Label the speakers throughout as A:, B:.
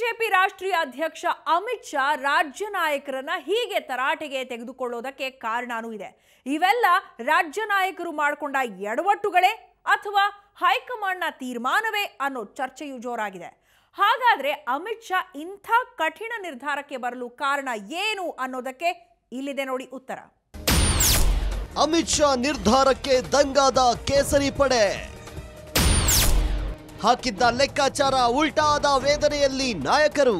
A: BJP ರಾಷ್ಟ್ರೀಯ ಅಧ್ಯಕ್ಷ ಅಮಿತ್ ಶಾ ರಾಜ್ಯ ನಾಯಕರನ್ನ ಹೀಗೆ ತರಾಟೆಗೆ ತೆಗೆದುಕೊಳ್ಳೋದಕ್ಕೆ ಕಾರಣನೂ ಇದೆ ಇವೆಲ್ಲ ರಾಜ್ಯ ನಾಯಕರು ಮಾಡಿಕೊಂಡ ಎಡವಟ್ಟುಗಳೇ ಅಥವಾ ಹೈಕಮಾಂಡ್ನ ತೀರ್ಮಾನವೇ ಅನ್ನೋ ಚರ್ಚೆಯೂ ಜೋರಾಗಿದೆ ಹಾಗಾದ್ರೆ ಅಮಿತ್ ಶಾ ಇಂಥ ಕಠಿಣ ನಿರ್ಧಾರಕ್ಕೆ ಬರಲು ಕಾರಣ ಏನು ಅನ್ನೋದಕ್ಕೆ ಇಲ್ಲಿದೆ ನೋಡಿ ಉತ್ತರ
B: ಅಮಿತ್ ಶಾ ನಿರ್ಧಾರಕ್ಕೆ ದಂಗಾದ ಕೇಸರಿ ಪಡೆ ಹಾಕಿದ್ದ ಲೆಕ್ಕಾಚಾರ ಉಲ್ಟಾದ ವೇದನೆಯಲ್ಲಿ ನಾಯಕರು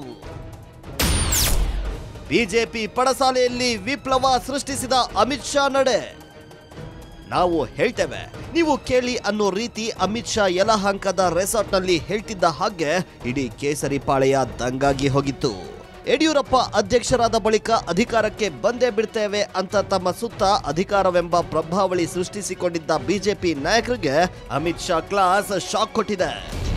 B: ಬಿಜೆಪಿ ಪಡಸಾಲೆಯಲ್ಲಿ ವಿಪ್ಲವ ಸೃಷ್ಟಿಸಿದ ಅಮಿತ್ ಶಾ ನಡೆ ನಾವು ಹೇಳ್ತೇವೆ ನೀವು ಕೇಳಿ ಅನ್ನೋ ರೀತಿ ಅಮಿತ್ ಶಾ ಯಲಹಂಕದ ರೆಸಾರ್ಟ್ನಲ್ಲಿ ಹೇಳ್ತಿದ್ದ ಹಾಗೆ ಇಡೀ ಕೇಸರಿ ಪಾಳೆಯ ದಂಗಾಗಿ ಹೋಗಿತ್ತು ಯಡಿಯೂರಪ್ಪ ಅಧ್ಯಕ್ಷರಾದ ಬಳಿಕ ಅಧಿಕಾರಕ್ಕೆ ಬಂದೇ ಬಿಡ್ತೇವೆ ಅಂತ ತಮ್ಮ ಸುತ್ತ ಅಧಿಕಾರವೆಂಬ ಪ್ರಭಾವಳಿ ಸೃಷ್ಟಿಸಿಕೊಂಡಿದ್ದ ಬಿಜೆಪಿ ನಾಯಕರಿಗೆ ಅಮಿತ್ ಶಾ ಕ್ಲಾಸ್ ಶಾಕ್ ಕೊಟ್ಟಿದೆ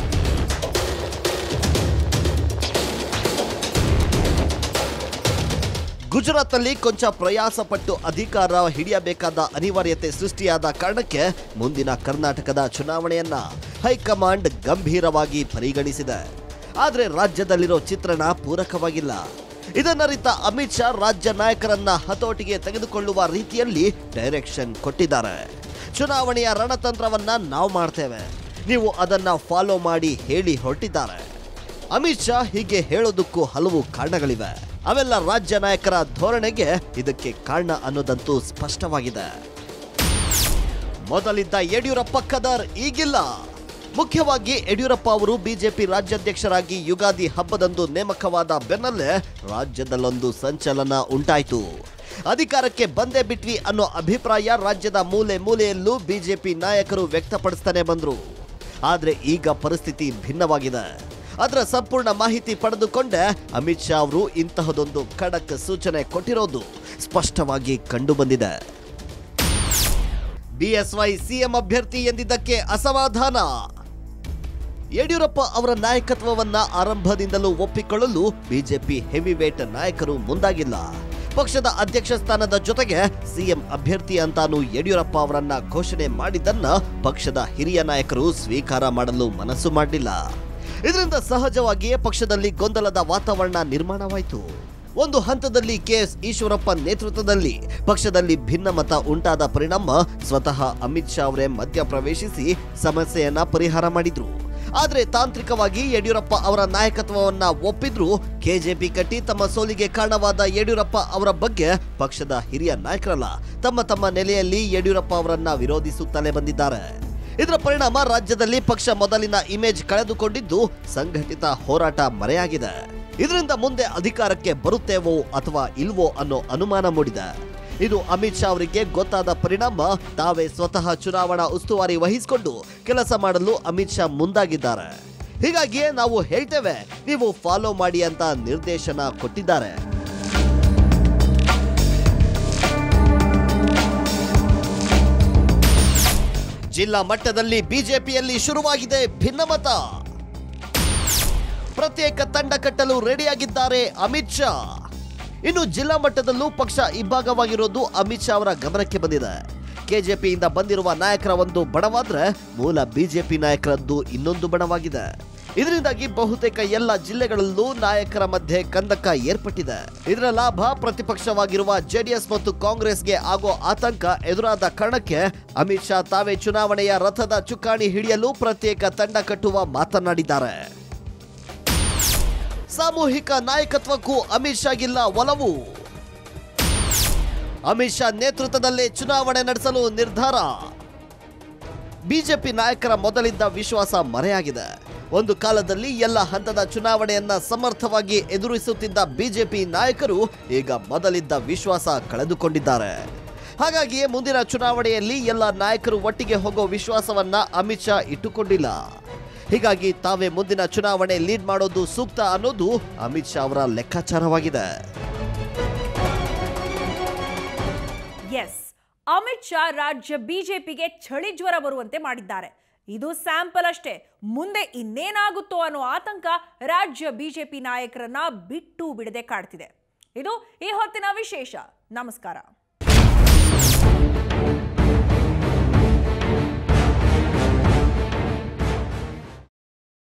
B: ಗುಜರಾತ್ನಲ್ಲಿ ಕೊಂಚ ಪ್ರಯಾಸ ಪಟ್ಟು ಅಧಿಕಾರ ಹಿಡಿಯಬೇಕಾದ ಅನಿವಾರ್ಯತೆ ಸೃಷ್ಟಿಯಾದ ಕಾರಣಕ್ಕೆ ಮುಂದಿನ ಕರ್ನಾಟಕದ ಚುನಾವಣೆಯನ್ನ ಹೈಕಮಾಂಡ್ ಗಂಭೀರವಾಗಿ ಪರಿಗಣಿಸಿದೆ ಆದರೆ ರಾಜ್ಯದಲ್ಲಿರೋ ಚಿತ್ರಣ ಪೂರಕವಾಗಿಲ್ಲ ಇದನ್ನರಿತ ಅಮಿತ್ ಶಾ ರಾಜ್ಯ ನಾಯಕರನ್ನ ಹತೋಟಿಗೆ ತೆಗೆದುಕೊಳ್ಳುವ ರೀತಿಯಲ್ಲಿ ಡೈರೆಕ್ಷನ್ ಕೊಟ್ಟಿದ್ದಾರೆ ಚುನಾವಣೆಯ ರಣತಂತ್ರವನ್ನ ನಾವು ಮಾಡ್ತೇವೆ ನೀವು ಅದನ್ನ ಫಾಲೋ ಮಾಡಿ ಹೇಳಿ ಹೊರಟಿದ್ದಾರೆ ಅಮಿತ್ ಶಾ ಹೀಗೆ ಹೇಳೋದಕ್ಕೂ ಹಲವು ಕಾರಣಗಳಿವೆ ಅವೆಲ್ಲ ರಾಜ್ಯ ನಾಯಕರ ಧೋರಣೆಗೆ ಇದಕ್ಕೆ ಕಾರಣ ಅನ್ನೋದಂತೂ ಸ್ಪಷ್ಟವಾಗಿದೆ ಮೊದಲಿದ್ದ ಯಡಿಯೂರಪ್ಪ ಕದರ್ ಈಗಿಲ್ಲ ಮುಖ್ಯವಾಗಿ ಯಡಿಯೂರಪ್ಪ ಅವರು ಬಿಜೆಪಿ ರಾಜ್ಯಾಧ್ಯಕ್ಷರಾಗಿ ಯುಗಾದಿ ಹಬ್ಬದಂದು ನೇಮಕವಾದ ಬೆನ್ನಲ್ಲೇ ರಾಜ್ಯದಲ್ಲೊಂದು ಸಂಚಲನ ಉಂಟಾಯಿತು ಅಧಿಕಾರಕ್ಕೆ ಬಂದೇ ಬಿಟ್ವಿ ಅನ್ನೋ ಅಭಿಪ್ರಾಯ ರಾಜ್ಯದ ಮೂಲೆ ಮೂಲೆಯಲ್ಲೂ ಬಿಜೆಪಿ ನಾಯಕರು ವ್ಯಕ್ತಪಡಿಸ್ತಾನೆ ಬಂದ್ರು ಆದ್ರೆ ಈಗ ಪರಿಸ್ಥಿತಿ ಭಿನ್ನವಾಗಿದೆ ಅದರ ಸಂಪೂರ್ಣ ಮಾಹಿತಿ ಪಡೆದುಕೊಂಡೆ ಅಮಿತ್ ಶಾ ಅವರು ಇಂತಹದೊಂದು ಖಡಕ್ ಸೂಚನೆ ಕೊಟ್ಟಿರೋದು ಸ್ಪಷ್ಟವಾಗಿ ಕಂಡುಬಂದಿದೆ ಬಿಎಸ್ವೈ ಸಿಎಂ ಅಭ್ಯರ್ಥಿ ಎಂದಿದ್ದಕ್ಕೆ ಅಸಮಾಧಾನ ಯಡಿಯೂರಪ್ಪ ಅವರ ನಾಯಕತ್ವವನ್ನ ಆರಂಭದಿಂದಲೂ ಒಪ್ಪಿಕೊಳ್ಳಲು ಬಿಜೆಪಿ ಹೆವಿವೇಟ್ ನಾಯಕರು ಮುಂದಾಗಿಲ್ಲ ಪಕ್ಷದ ಅಧ್ಯಕ್ಷ ಸ್ಥಾನದ ಜೊತೆಗೆ ಸಿಎಂ ಅಭ್ಯರ್ಥಿ ಅಂತಾನು ಯಡಿಯೂರಪ್ಪ ಅವರನ್ನ ಘೋಷಣೆ ಮಾಡಿದ್ದನ್ನ ಪಕ್ಷದ ಹಿರಿಯ ನಾಯಕರು ಸ್ವೀಕಾರ ಮಾಡಲು ಮನಸ್ಸು ಮಾಡಲಿಲ್ಲ ಇದರಿಂದ ಸಹಜವಾಗಿಯೇ ಪಕ್ಷದಲ್ಲಿ ಗೊಂದಲದ ವಾತಾವರಣ ನಿರ್ಮಾಣವಾಯಿತು ಒಂದು ಹಂತದಲ್ಲಿ ಕೆಎಸ್ ಈಶ್ವರಪ್ಪ ನೇತೃತ್ವದಲ್ಲಿ ಪಕ್ಷದಲ್ಲಿ ಭಿನ್ನಮತ ಉಂಟಾದ ಪರಿಣಾಮ ಸ್ವತಃ ಅಮಿತ್ ಶಾ ಅವರೇ ಮಧ್ಯಪ್ರವೇಶಿಸಿ ಸಮಸ್ಯೆಯನ್ನ ಪರಿಹಾರ ಮಾಡಿದ್ರು ಆದ್ರೆ ತಾಂತ್ರಿಕವಾಗಿ ಯಡಿಯೂರಪ್ಪ ಅವರ ನಾಯಕತ್ವವನ್ನ ಒಪ್ಪಿದ್ರು ಕೆಜೆಪಿ ಕಟ್ಟಿ ತಮ್ಮ ಸೋಲಿಗೆ ಕಾರಣವಾದ ಯಡಿಯೂರಪ್ಪ ಅವರ ಬಗ್ಗೆ ಪಕ್ಷದ ಹಿರಿಯ ನಾಯಕರಲ್ಲ ತಮ್ಮ ತಮ್ಮ ನೆಲೆಯಲ್ಲಿ ಯಡಿಯೂರಪ್ಪ ಅವರನ್ನ ವಿರೋಧಿಸುತ್ತಲೇ ಬಂದಿದ್ದಾರೆ ಇದರ ಪರಿಣಾಮ ರಾಜ್ಯದಲ್ಲಿ ಪಕ್ಷ ಮೊದಲಿನ ಇಮೇಜ್ ಕಳೆದುಕೊಂಡಿದ್ದು ಸಂಘಟಿತ ಹೋರಾಟ ಮರೆಯಾಗಿದೆ ಇದರಿಂದ ಮುಂದೆ ಅಧಿಕಾರಕ್ಕೆ ಬರುತ್ತೇವೋ ಅಥವಾ ಇಲ್ವೋ ಅನ್ನೋ ಅನುಮಾನ ಮೂಡಿದೆ ಇದು ಅಮಿತ್ ಶಾ ಅವರಿಗೆ ಗೊತ್ತಾದ ಪರಿಣಾಮ ತಾವೇ ಸ್ವತಃ ಚುನಾವಣಾ ಉಸ್ತುವಾರಿ ವಹಿಸಿಕೊಂಡು ಕೆಲಸ ಮಾಡಲು ಅಮಿತ್ ಶಾ ಮುಂದಾಗಿದ್ದಾರೆ ಹೀಗಾಗಿಯೇ ನಾವು ಹೇಳ್ತೇವೆ ನೀವು ಫಾಲೋ ಮಾಡಿ ಅಂತ ನಿರ್ದೇಶನ ಕೊಟ್ಟಿದ್ದಾರೆ ಜಿಲ್ಲಾ ಮಟ್ಟದಲ್ಲಿ ಬಿಜೆಪಿಯಲ್ಲಿ ಶುರುವಾಗಿದೆ ಭಿನ್ನಮತ ಪ್ರತ್ಯೇಕ ತಂಡ ಕಟ್ಟಲು ರೆಡಿಯಾಗಿದ್ದಾರೆ ಅಮಿತ್ ಶಾ ಇನ್ನು ಜಿಲ್ಲಾ ಮಟ್ಟದಲ್ಲೂ ಪಕ್ಷ ಇಬ್ಬಾಗವಾಗಿರೋದು ಅಮಿತ್ ಶಾ ಅವರ ಗಮನಕ್ಕೆ ಬಂದಿದೆ ಕೆಜೆಪಿಯಿಂದ ಬಂದಿರುವ ನಾಯಕರ ಒಂದು ಬಣವಾದ್ರೆ ಮೂಲ ಬಿಜೆಪಿ ನಾಯಕರದ್ದು ಇನ್ನೊಂದು ಬಣವಾಗಿದೆ ಇದರಿಂದಾಗಿ ಬಹುತೇಕ ಎಲ್ಲ ಜಿಲ್ಲೆಗಳಲ್ಲೂ ನಾಯಕರ ಮಧ್ಯೆ ಕಂದಕ ಏರ್ಪಟ್ಟಿದೆ ಇದರ ಲಾಭ ಪ್ರತಿಪಕ್ಷವಾಗಿರುವ ಜೆಡಿಎಸ್ ಮತ್ತು ಕಾಂಗ್ರೆಸ್ಗೆ ಆಗೋ ಆತಂಕ ಎದುರಾದ ಕಾರಣಕ್ಕೆ ಅಮಿತ್ ಶಾ ತಾವೇ ಚುನಾವಣೆಯ ರಥದ ಚುಕ್ಕಾಣಿ ಹಿಡಿಯಲು ಪ್ರತ್ಯೇಕ ತಂಡ ಕಟ್ಟುವ ಮಾತನಾಡಿದ್ದಾರೆ ಸಾಮೂಹಿಕ ನಾಯಕತ್ವಕ್ಕೂ ಅಮಿತ್ ಶಾಗಿಲ್ಲ ಒಲವು ಅಮಿತ್ ಶಾ ನೇತೃತ್ವದಲ್ಲೇ ಚುನಾವಣೆ ನಡೆಸಲು ನಿರ್ಧಾರ ಬಿಜೆಪಿ ನಾಯಕರ ಮೊದಲಿದ್ದ ವಿಶ್ವಾಸ ಮರೆಯಾಗಿದೆ ಒಂದು ಕಾಲದಲ್ಲಿ ಎಲ್ಲ ಹಂತದ ಚುನಾವಣೆಯನ್ನ ಸಮರ್ಥವಾಗಿ ಎದುರಿಸುತ್ತಿದ್ದ ಬಿಜೆಪಿ ನಾಯಕರು ಈಗ ಮೊದಲಿದ್ದ ವಿಶ್ವಾಸ ಕಳೆದುಕೊಂಡಿದ್ದಾರೆ ಹಾಗಾಗಿಯೇ ಮುಂದಿನ ಚುನಾವಣೆಯಲ್ಲಿ ಎಲ್ಲ ನಾಯಕರು ಒಟ್ಟಿಗೆ ಹೋಗೋ ವಿಶ್ವಾಸವನ್ನ ಅಮಿತ್ ಶಾ ಇಟ್ಟುಕೊಂಡಿಲ್ಲ ಹೀಗಾಗಿ ತಾವೇ ಮುಂದಿನ ಚುನಾವಣೆ ಲೀಡ್ ಮಾಡೋದು ಸೂಕ್ತ ಅನ್ನೋದು ಅಮಿತ್ ಶಾ ಅವರ ಲೆಕ್ಕಾಚಾರವಾಗಿದೆ
A: ಎಸ್ ಅಮಿತ್ ಶಾ ರಾಜ್ಯ ಬಿಜೆಪಿಗೆ ಚಳಿ ಜ್ವರ ಬರುವಂತೆ ಮಾಡಿದ್ದಾರೆ ಇದು ಸ್ಯಾಂಪಲ್ ಅಷ್ಟೇ ಮುಂದೆ ಇನ್ನೇನಾಗುತ್ತೋ ಅನ್ನೋ ಆತಂಕ ರಾಜ್ಯ ಬಿಜೆಪಿ ನಾಯಕರನ್ನ ಬಿಟ್ಟು ಬಿಡದೆ ಕಾಡ್ತಿದೆ ಇದು ಈ ಹೊತ್ತಿನ ವಿಶೇಷ ನಮಸ್ಕಾರ